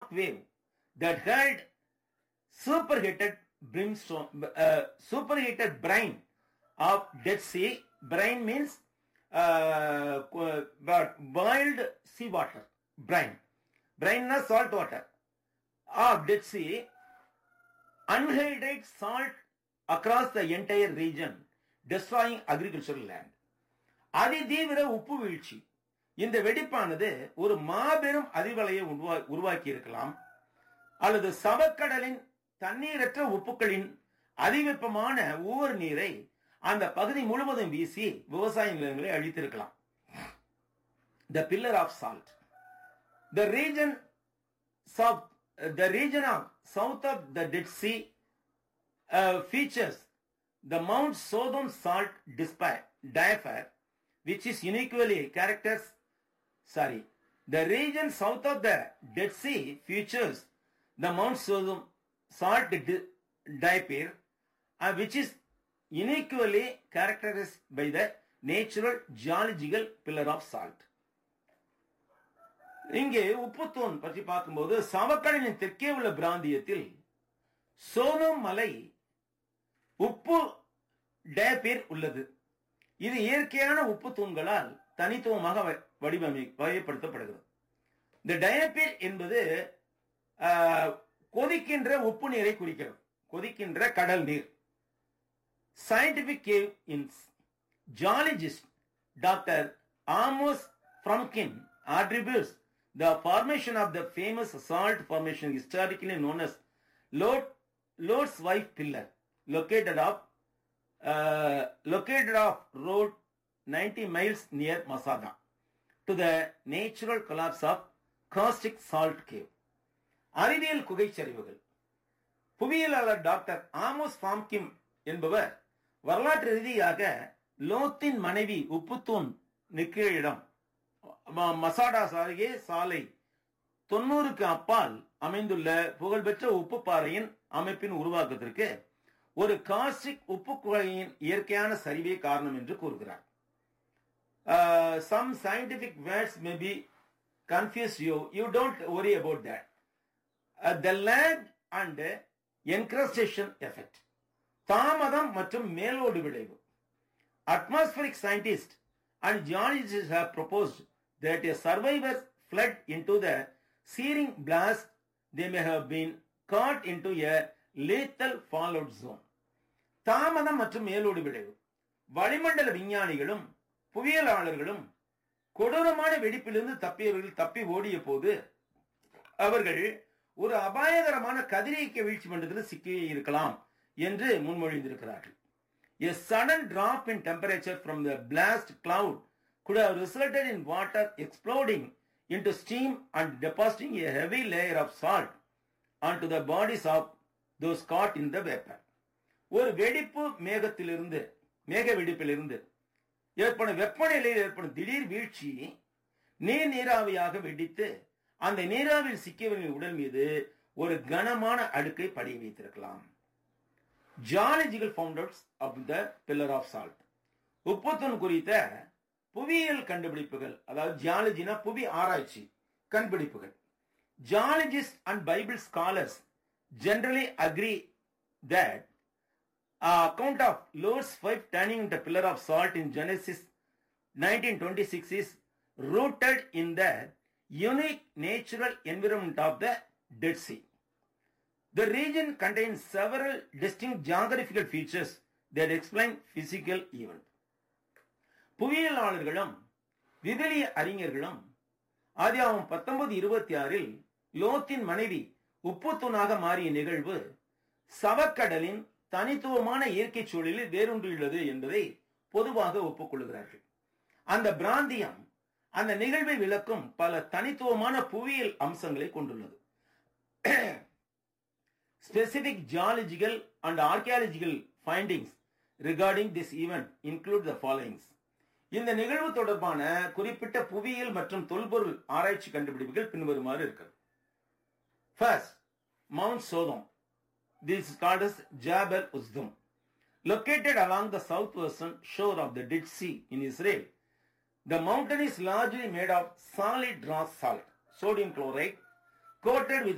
shock wave that hurled superheated brimstone, uh, superheated brine of Dead Sea. Brine means uh, boiled sea water. Brine. Brine is salt water of Dead Sea. Unhydrated salt across the entire region, destroying agricultural land. அதிதீவிர உப்பு வீழ்ச்சி இந்த வெடிப்பானது ஒரு மாபெரும் அதிர்வலையை உருவாக்கி இருக்கலாம் அல்லது சவக்கடலின் தண்ணீரற்ற உப்புக்களின் அதிவெப்பமான ஊர் நீரை அந்த பகுதி முழுவதும் வீசி விவசாய நிலங்களை அழித்திருக்கலாம் the pillar of salt the region south the region of south of the dead sea features the mount Sodom salt டிஸ்பை diapir which is uniquely characters sorry the region south of the dead sea features the mount sodom salt diaper uh, which is uniquely characterized by the natural geological pillar of salt இங்கே உப்புத்தூண் பற்றி பார்க்கும்போது சவக்கடலின் தெற்கே உள்ள பிராந்தியத்தில் சோனம் மலை உப்பு டேபீர் உள்ளது இது இயற்கையான உப்பு தூண்களால் தனித்துவமாக வடிவமை வகைப்படுத்தப்படுகிறது இந்த டயபீர் என்பது கொதிக்கின்ற உப்பு நீரை குறிக்கிறது கொதிக்கின்ற கடல் நீர் scientific cave ins geologist doctor Amos Frumkin attributes the formation of the famous salt formation historically known as Lord, Lord's Wife Pillar located off uh, located off road 90 miles near Masada to the natural collapse of caustic salt cave. அறிவியல் குகைச்சரிவுகள் புவியியலாளர் doctor Amos ஃபாம்கிம் என்பவர் வரலாற்று ரீதியாக லோத்தின் மனைவி உப்புத்தூன் நிற்கிற இடம் மசாடா அருகே சாலை தொண்ணூறுக்கு அப்பால் அமைந்துள்ள புகழ்பெற்ற உப்பு பாறையின் அமைப்பின் உருவாக்கத்திற்கு ஒரு காஸ்டிக் உப்பு குகையின் இயற்கையான சரிவே காரணம் என்று கூறுகிறார் some scientific words may be confuse you you don't worry about that the land and encrustation effect தாமதம் மற்றும் மேலோடு விளைவு atmospheric scientist and geologist have proposed that a survivor fled into the searing blast, they may have been caught into a lethal fallout zone. தாமதம் மற்றும் மேலோடு விளைவு வளிமண்டல விஞ்ஞானிகளும் புவியியலாளர்களும் கொடூரமான வெடிப்பிலிருந்து தப்பியவர்கள் தப்பி ஓடிய போது அவர்கள் ஒரு அபாயகரமான கதிரியக்க வீழ்ச்சி மண்டலத்தில் சிக்கி இருக்கலாம் என்று முன்மொழிந்திருக்கிறார்கள் A sudden drop in temperature from the blast cloud could have resulted in water exploding into steam and depositing a heavy layer of salt onto the bodies of those caught in the vapor. ஒரு வெடிப்பு மேகத்திலிருந்து மேக வெடிப்பிலிருந்து ஏற்படும் வெப்பநிலையில் ஏற்படும் திடீர் வீழ்ச்சி நீர் நீராவியாக வெடித்து அந்த நீராவில் சிக்கியவர்களின் உடல் மீது ஒரு கனமான அடுக்கை படிய வைத்திருக்கலாம் geological founders of the pillar of salt உப்புத்தூன் குறித்த புவியியல் கண்டுபிடிப்புகள் அதாவது ஜியாலஜினா புவி ஆராய்ச்சி கண்டுபிடிப்புகள் geologist and Bible scholars generally agree that account of Lot's wife turning the pillar of salt in Genesis nineteen twenty six is rooted in the unique natural environment of the dead sea The region contains several distinct geographical features that explain physical event. புவியியலாளர்களும் விவிலிய அறிஞர்களும் ஆதியாவும் பத்தொன்பது இருபத்தி ஆறில் லோத்தின் மனைவி உப்புத்தூணாக மாறிய நிகழ்வு சவக்கடலின் தனித்துவமான இயற்கை சூழலில் வேரூன்றியுள்ளது என்பதை பொதுவாக ஒப்புக்கொள்கிறார்கள் அந்த பிராந்தியம் அந்த நிகழ்வை விளக்கும் பல தனித்துவமான புவியியல் அம்சங்களை கொண்டுள்ளது Specific geological and archaeological findings regarding this event include the followings. இந்த நிகழ்வு தொடர்பான குறிப்பிட்ட புவியியல் மற்றும் தொல்பொருள் ஆராய்ச்சி கண்டுபிடிப்புகள் பின்வருமாறு இருக்கிறது first Mount Sodom this called as Jabal Usdum located along the southwestern shore of the Dead Sea in Israel. The mountain is largely made of solid rock salt, sodium chloride, coated with